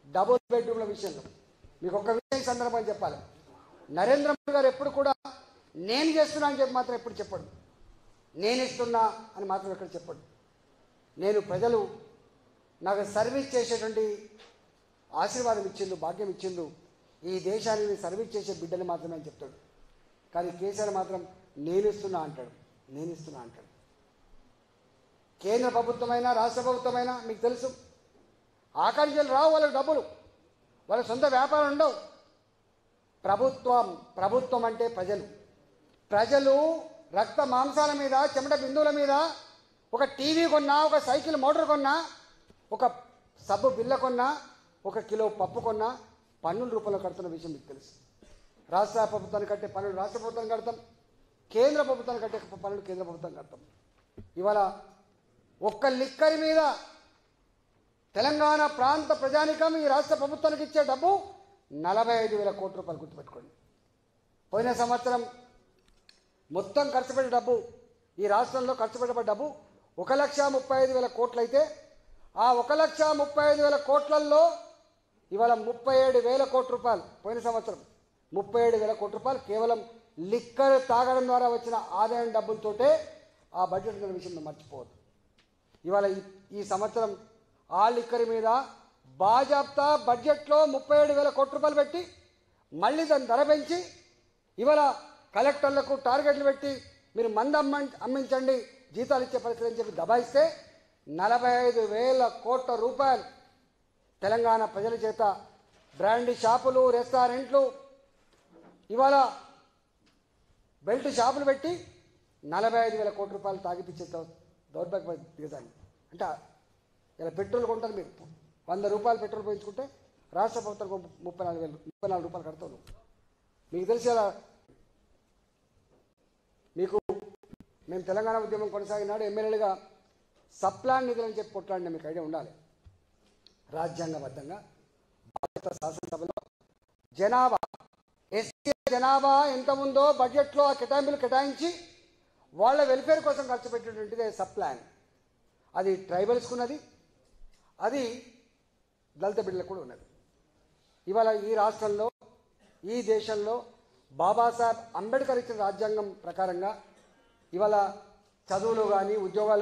double బెడ్రూమ్ల విషయంలో మీకు ఒక్క విషయం ఈ సందర్భంగా చెప్పాలి నరేంద్ర మోడీ గారు ఎప్పుడు కూడా నేను చేస్తున్నా అని చెప్పి మాత్రం ఎప్పుడు చెప్పడు నేను ఇస్తున్నా అని మాత్రం ఎక్కడ చెప్పడు నేను ప్రజలు నాకు సర్వీస్ చేసేటువంటి ఆశీర్వాదం ఇచ్చిండు భాగ్యం ఇచ్చిండు ఈ దేశానికి సర్వీస్ చేసే బిడ్డని మాత్రమే అని చెప్తాడు కానీ కేసీఆర్ మాత్రం నేను ఇస్తున్నా అంటాడు నేను ఇస్తున్నా అంటాడు కేంద్ర ప్రభుత్వమైనా రాష్ట్ర ప్రభుత్వమైనా మీకు తెలుసు ఆకాంక్షలు రావు వాళ్ళకి డబ్బులు వాళ్ళ సొంత వ్యాపారం ఉండవు ప్రభుత్వం ప్రభుత్వం అంటే ప్రజలు ప్రజలు రక్త మాంసాల మీద చెమట బిందువుల మీద ఒక టీవీ కొన్నా ఒక సైకిల్ మోటార్ కొన్నా ఒక సబ్బు బిల్ల కొన్నా ఒక కిలో పప్పు కొన్నా పన్నుల రూపంలో కడుతున్న విషయం మీకు తెలుసు రాష్ట్ర ప్రభుత్వానికి కట్టే పన్నులు రాష్ట్ర ప్రభుత్వానికి కడతాం కేంద్ర ప్రభుత్వానికి కట్టే పన్నులు కేంద్ర ప్రభుత్వం కడతాం ఇవాళ ఒక్క లిక్కరి మీద తెలంగాణ ప్రాంత ప్రజానికం ఈ రాష్ట్ర ప్రభుత్వానికి ఇచ్చే డబ్బు నలభై ఐదు వేల కోట్ల రూపాయలు గుర్తుపెట్టుకోండి పోయిన సంవత్సరం మొత్తం ఖర్చు పెట్టే డబ్బు ఈ రాష్ట్రంలో ఖర్చు పెట్టబడ్డ డబ్బు ఒక లక్ష ముప్పై ఐదు వేల కోట్లు అయితే ఆ ఒక లక్ష ముప్పై ఐదు వేల కోట్లల్లో ఇవాళ ముప్పై ఏడు వేల కోట్ల రూపాయలు పోయిన సంవత్సరం ముప్పై ఏడు వేల కోట్ల రూపాయలు కేవలం లిక్కర్ తాగడం ద్వారా వచ్చిన ఆదాయం డబ్బులతోటే ఆ బడ్జెట్ ఉన్న విషయం మర్చిపోవద్దు ఇవాళ ఈ ఈ సంవత్సరం ఆ లిక్కర్ మీద బాజాప్తా బడ్జెట్లో ముప్పై ఏడు వేల కోట్ల రూపాయలు పెట్టి మళ్ళీ దాన్ని ధర పెంచి ఇవాళ కలెక్టర్లకు టార్గెట్లు పెట్టి మీరు మంది అమ్మ అమ్మించండి జీతాలు ఇచ్చే పరిస్థితి అని చెప్పి దబాయిస్తే నలభై ఐదు వేల కోట్ల రూపాయలు తెలంగాణ ప్రజల చేత బ్రాండీ షాపులు రెస్టారెంట్లు ఇవాళ బెల్ట్ షాపులు పెట్టి నలభై ఐదు వేల కోట్ల రూపాయలు తాగిపించే దౌ- దౌర్భాగ్య దిగజాలి అంటే ఇలా పెట్రోల్ కొంటారు మీరు వంద రూపాయలు పెట్రోల్ పోయించుకుంటే రాష్ట్ర ప్రభుత్వం ముప్పై నాలుగు వేలు ముప్పై నాలుగు రూపాయలు కడతావు నువ్వు మీకు తెలిసి ఇలా మీకు మేము తెలంగాణ ఉద్యమం కొనసాగినాడు ఎమ్మెల్యేలుగా సప్లాన్ నిధులని చెప్పి కొట్లాడిన మీకు ఐడియా ఉండాలి రాజ్యాంగబద్ధంగా భారత శాసనసభలో జనాభా ఎస్సీ జనాభా ఎంత ఉందో బడ్జెట్లో ఆ కేటాయింపులు కేటాయించి వాళ్ళ వెల్ఫేర్ కోసం ఖర్చు పెట్టేటువంటిదే సబ్ ప్లాన్ అది ట్రైబల్స్కు ఉన్నది అది దళిత బిడ్డలకు కూడా ఉన్నది ఇవాళ ఈ రాష్ట్రంలో ఈ దేశంలో బాబాసాహెబ్ అంబేద్కర్ ఇచ్చిన రాజ్యాంగం ప్రకారంగా ఇవాళ చదువులు కానీ ఉద్యోగాలు